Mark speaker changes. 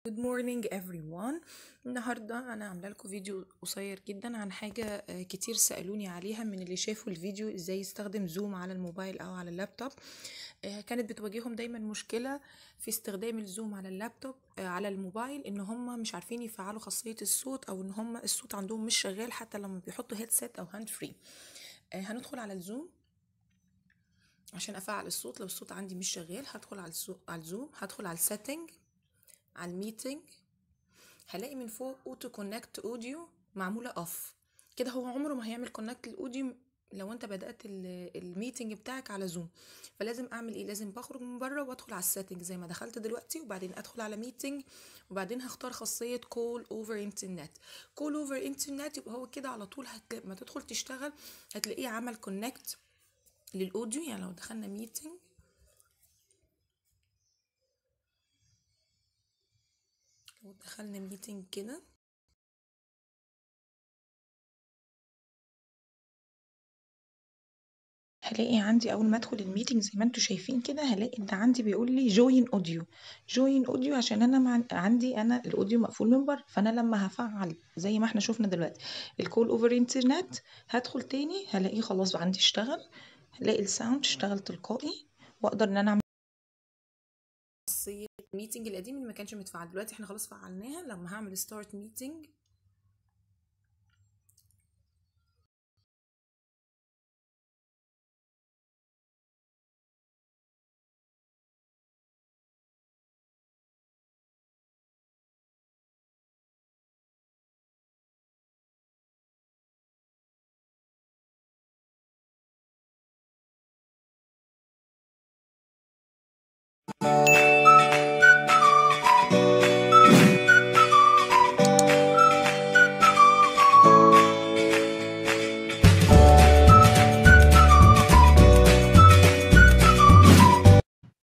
Speaker 1: Good morning everyone النهاردة أنا عاملة لكم فيديو قصير جدا عن حاجة آه، كتير سألوني عليها من اللي شافوا الفيديو ازاي يستخدم زوم على الموبايل أو على اللابتوب آه، كانت بتواجههم دايما مشكلة في استخدام الزوم على اللابتوب آه، على الموبايل ان هم مش عارفين يفعلوا خاصية الصوت او ان هم الصوت عندهم مش شغال حتى لما بيحطوا هيدسيت او هاند فري هندخل على الزوم عشان افعل الصوت لو الصوت عندي مش شغال هدخل على السو- على الزوم هدخل على السيتنج على الميتنج هلاقي من فوق اوتو كونكت اوديو معموله اوف كده هو عمره ما هيعمل كونكت الاوديو لو انت بدات ال- الميتنج بتاعك على زوم فلازم اعمل ايه لازم بخرج من بره وادخل على السيتنج زي ما دخلت دلوقتي وبعدين ادخل على ميتنج وبعدين هختار خاصيه كول اوفر انترنت كول اوفر انترنت يبقى هو كده على طول هت... ما تدخل تشتغل هتلاقيه عمل كونكت للاوديو يعني لو دخلنا ميتنج لو دخلنا ميتنج كده هلاقي عندي اول ما ادخل الميتنج زي ما انتم شايفين كده هلاقي ان عندي بيقول لي جوين اوديو جوين اوديو عشان انا مع... عندي انا الاوديو مقفول من بره فانا لما هفعل زي ما احنا شفنا دلوقتي الكول اوفر انترنت هدخل تاني هلاقيه خلاص عندي اشتغل هلاقي الساوند اشتغل تلقائي واقدر ان انا اعمل خاصيه الميتنج القديم اللي ما كانش متفعل دلوقتي احنا خلاص فعلناها لما هعمل ستارت ميتنج